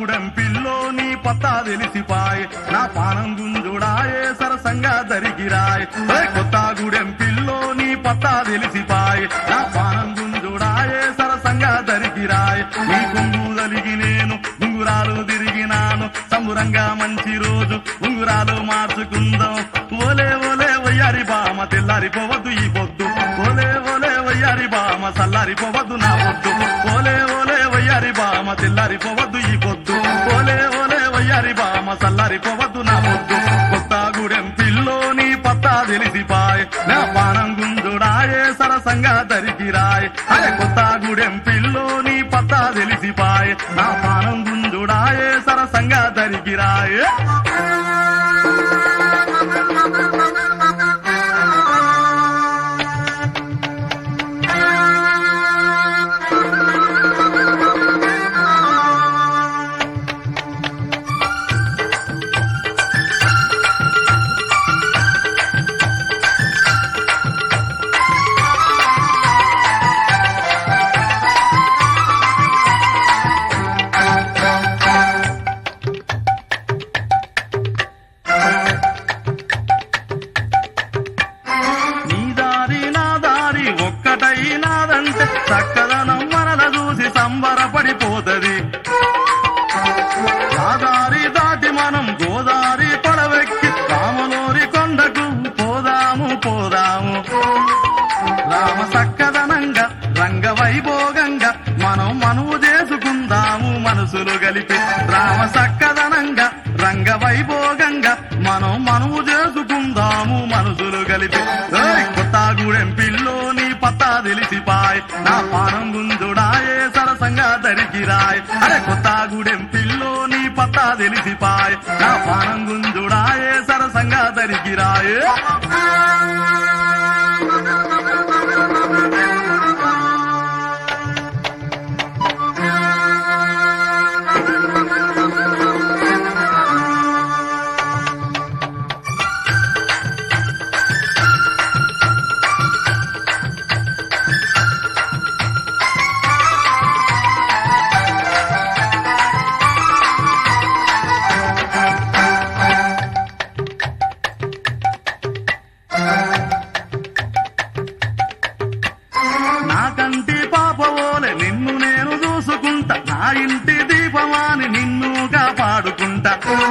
Kothagudem pillow నీ పత్తా తెలిసిపాయ్ నా పానం గుంజుడాయే సరసంగా దరిగిరాయ్ ఏ కొత్తగూడెం పిల్లో నీ పత్తా తెలిసిపాయ్ నా పానం గుంజుడాయే సరసంగా దరిగిరాయ్ నీ కొంగు తలిగి నేను ఉంగురాలు తిరిగినాను సంబురంగా మంచి రోజు ఉంగురాలు మార్చుకుందాం ఓలే ఓలే వయ్యారి బామ తెల్లారిపోవద్దు ఈ పొద్దు ఓలే ఓలే వయ్యారి బామ చల్లారిపోవద్దు నా పొద్దు ఓలే ఓలే వయ్యారి బామ తెల్లారిపోవద్దు ఈ పొద్దు ఓలే ఓలే వయ్యారి బామ చల్లారిపోవద్దు నా పొద్దు కొత్తగూడెం పిల్లోని పత్తా తెలిసిపాయ్ నా పానం గుంజుడాయే సరసంగా దరికిరాయ్ అరే కొత్తగూడెం పిల్లోని పత్తా తెలిసిపాయ్ నా పానం గుంజుడాయే సరసంగా దరికిరాయ్ నీ దారి నా దారి ఒక్కటైనాదంటే చక్కదనం మనల చూసి సంబరపడిపోతది ఆ దారి దాటి మనం గోదారి పడవెక్కి రామలోరి కొండకు పోదాము పోదాము రామ సక్కదనంగా రంగ వైభోగంగా మనం మనువు చేసుకుందాము మనసులు కలిపి రామ సక్కదనంగా రంగ వైభోగంగా మనం మనువు చేసుకుందాము మనసులు కలిపి ఏయ్ కొత్తగూడెం పిల్లోని పత్తా తెలిసిపాయ్ నా పానం గుంజుడాయే సరసంగా దరికిరాయ్ అరే కొత్తగూడెం పిల్లోని పత్తా తెలిసిపాయ్ నా పానం గుంజుడాయే సరసంగా దరికిరాయే నా కంటి పాపవోలే నిన్ను నేను చూసుకుంటా నా ఇంటి దీపమాని నిన్ను కాపాడుకుంటా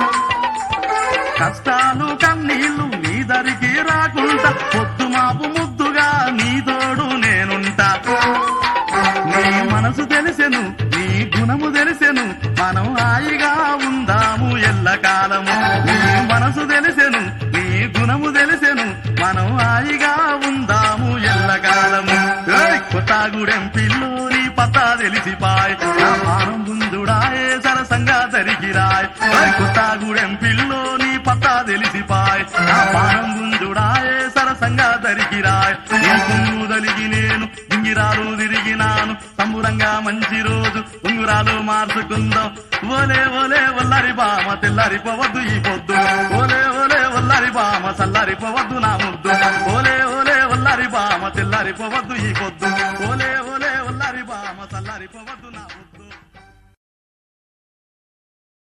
కష్టాలు కన్నీళ్లు నీ దరికి రాకుండా పొద్దు మాపు ముద్దుగా నీ తోడు నేనుంటా నీ మనసు తెలిసెను నీ గుణము తెలిసెను మనం హాయిగా ఉందాము ఎల్లకాలము నీ మనసు తెలిసెను నీ గుణము తెలిసెను మనం హాయిగా ఉందాము ఎల్లకాలము ఏయ్ కొత్తగూడెం పిల్లు నీ పత్తా తెలిసిపాయ్ నా పానం గుంజుడాయే సరసంగా జరిగిరాయ్ ఏయ్ కొత్తగూడెం పిల్లు నీ పత్తా తెలిసిపాయ్ నా పానం గుంజుడాయే సరసంగా దరికిరాయ్ నీ కుంగు దలిగి నేను ఉంగిరాలు తిరిగినాను సంబురంగా మంచి రోజు ఉంగురాలు మార్చుకుందాం ఓలే ఓలే ఒల్లరి బామ తెల్లారిపోవద్దు ఈ పొద్దు ఓలే ఓలే ఒల్లరి బామ చల్లారిపోవద్దు నా ముద్దు ఓలే ఓలే ఒల్లరి బామ తెల్లారిపోవద్దు ఈ పొద్దు ఓలే ఓలే ఒల్లరి బామ చల్లారిపోవద్దు నా ముద్దు